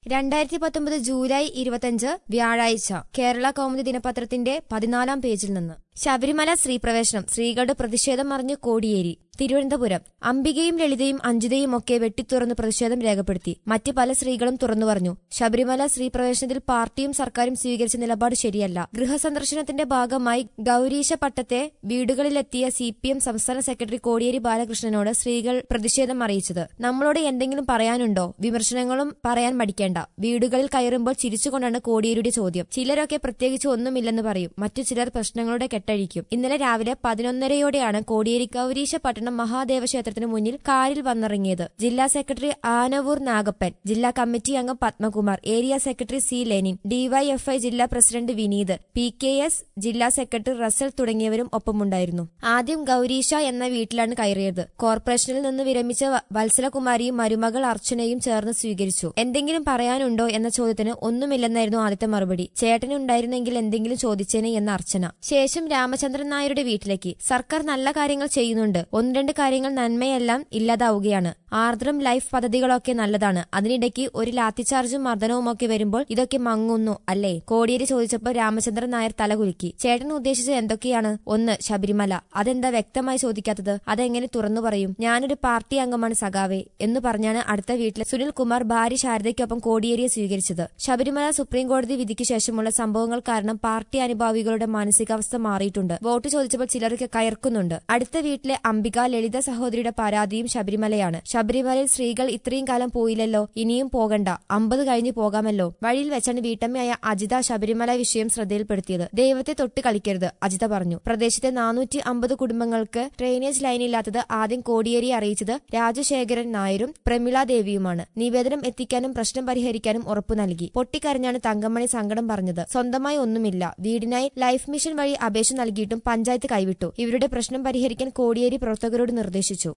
രണ്ടായിരത്തി പത്തൊമ്പത് ജൂലൈ ഇരുപത്തിയഞ്ച് വ്യാഴാഴ്ച കേരള കൗമുദി ദിനപത്രത്തിന്റെ പതിനാലാം പേജിൽ നിന്ന് ശബരിമല സ്ത്രീപ്രവേശനം സ്ത്രീകളുടെ പ്രതിഷേധം അറിഞ്ഞ് കോടിയേരി തിരുവനന്തപുരം അംബികയും ലളിതയും അഞ്ജിതയും ഒക്കെ വെട്ടിത്തുറന്ന് പ്രതിഷേധം രേഖപ്പെടുത്തി മറ്റ് പല സ്ത്രീകളും തുറന്നു പറഞ്ഞു ശബരിമല സ്ത്രീപ്രവേശനത്തിൽ പാർട്ടിയും സർക്കാരും സ്വീകരിച്ച നിലപാട് ശരിയല്ല ഗൃഹസന്ദർശനത്തിന്റെ ഭാഗമായി ഗൌരീശ പട്ടത്തെ വീടുകളിലെത്തിയ സി പി എം സംസ്ഥാന സെക്രട്ടറി കോടിയേരി ബാലകൃഷ്ണനോട് സ്ത്രീകൾ പ്രതിഷേധം അറിയിച്ചത് നമ്മളോട് എന്തെങ്കിലും പറയാനുണ്ടോ വിമർശനങ്ങളും പറയാൻ മടിക്കേണ്ട വീടുകളിൽ കയറുമ്പോൾ ചിരിച്ചുകൊണ്ടാണ് കോടിയേരിയുടെ ചോദ്യം ചിലരൊക്കെ പ്രത്യേകിച്ച് ഒന്നുമില്ലെന്ന് പറയും മറ്റു ചിലർ പ്രശ്നങ്ങളുടെ കെട്ടഴിക്കും ഇന്നലെ രാവിലെ പതിനൊന്നരയോടെയാണ് കോടിയേരി ഗൌരീശ പട്ടണം മഹാദേവ ക്ഷേത്രത്തിന് മുന്നിൽ കാറിൽ വന്നിറങ്ങിയത് ജില്ലാ സെക്രട്ടറി ആനവൂർ നാഗപ്പൻ ജില്ലാ കമ്മിറ്റി അംഗം Padmakumar area secretary C Lenin DYFI ജില്ലാ president Vineeth P K S ജില്ലാ സെക്രട്ടറി റസൽ തുടങ്ങിയവരും ഒപ്പമുണ്ടായിരുന്നു ആദ്യം ഗൌരീശ എന്ന വീട്ടിലാണ് കയറിയത് കോർപ്പറേഷനിൽ നിന്ന് വിരമിച്ച വ- വത്സലകുമാരിയും മരുമകൾ അർച്ചനയും ചേർന്ന് സ്വീകരിച്ചു എന്തെങ്കിലും പറയാനുണ്ടോ എന്ന ചോദ്യത്തിന് ഒന്നുമില്ലെന്നായിരുന്നു ആദ്യത്തെ മറുപടി ചേട്ടനുണ്ടായിരുന്നെങ്കിൽ എന്തെങ്കിലും ചോദിച്ചേനെ എന്ന അർച്ചന ശേഷം രാമചന്ദ്രൻ നായരുടെ വീട്ടിലേക്ക് സർക്കാർ നല്ല കാര്യങ്ങൾ ചെയ്യുന്നുണ്ട് ഒന്ന് രണ്ട് കാര്യങ്ങൾ നന്മയെല്ലാം ഇല്ലാതാവുകയാണ് ആർദ്രം ലൈഫ് പദ്ധതികളൊക്കെ നല്ലതാണ് അതിനിടയ്ക്ക് ഒരു ലാത്തിചാർജും മർദ്ദനവും ഒക്കെ വരുമ്പോൾ ഇതൊക്കെ മങ്ങുന്നു അല്ലേ കോടിയേരി ചോദിച്ചപ്പോൾ രാമചന്ദ്രൻ നായർ തലകുലുക്കി ചേട്ടൻ ഉദ്ദേശിച്ചത് എന്തൊക്കെയാണ് ഒന്ന് ശബരിമല അതെന്താ വ്യക്തമായി ചോദിക്കാത്തത് അതെങ്ങനെ തുറന്നു പറയും ഞാനൊരു പാർട്ടി അംഗമാണ് സഖാവേ എന്ന് പറഞ്ഞാണ് അടുത്ത വീട്ടിലെ സുനിൽ കുമാർ ഭാര്യ ശാരദയ്ക്കൊപ്പം കോടിയേരിയെ സ്വീകരിച്ചത് ശബരിമല സുപ്രീം കോടതി വിധിക്ക് ശേഷമുള്ള സംഭവങ്ങൾ കാരണം പാർട്ടി അനുഭാവികളുടെ മാനസികാവസ്ഥ മാറിയിട്ടുണ്ട് വോട്ട് ചോദിച്ചപ്പോൾ ചിലർക്ക് കയർക്കുന്നുണ്ട് അടുത്ത വീട്ടിലെ അംബിക ലളിത സഹോദരിയുടെ പരാതിയും ശബരിമലയാണ് ശബരിമലയിൽ സ്ത്രീകൾ ഇത്രയും കാലം പോയില്ലല്ലോ ഇനിയും പോകണ്ട അമ്പത് കഴിഞ്ഞ് പോകാമല്ലോ വഴിയിൽ വെച്ചാണ് വീട്ടമ്മയായ അജിത ശബരിമല വിഷയം ശ്രദ്ധയിൽപ്പെടുത്തിയത് ദൈവത്തെ തൊട്ട് കളിക്കരുത് അജിത പറഞ്ഞു പ്രദേശത്തെ നാനൂറ്റി അമ്പത് കുടുംബങ്ങൾക്ക് ഡ്രെയിനേജ് ലൈൻ ഇല്ലാത്തത് ആദ്യം കോടിയേരിയെ അറിയിച്ചത് രാജശേഖരൻ നായരും പ്രമിള ദേവിയുമാണ് നിവേദനം എത്തിക്കാനും പ്രശ്നം പരിഹരിക്കാനും ഉറപ്പു നൽകി പൊട്ടിക്കരഞ്ഞാണ് തങ്കമണി സങ്കടം പറഞ്ഞത് സ്വന്തമായി ഒന്നുമില്ല വീടിനായി ലൈഫ് മിഷൻ വഴി അപേക്ഷ നൽകിയിട്ടും പഞ്ചായത്ത് കൈവിട്ടു ഇവരുടെ പ്രശ്നം പരിഹരിക്കാൻ കോടിയേരി പ്രവർത്തകരോട് നിർദ്ദേശിച്ചു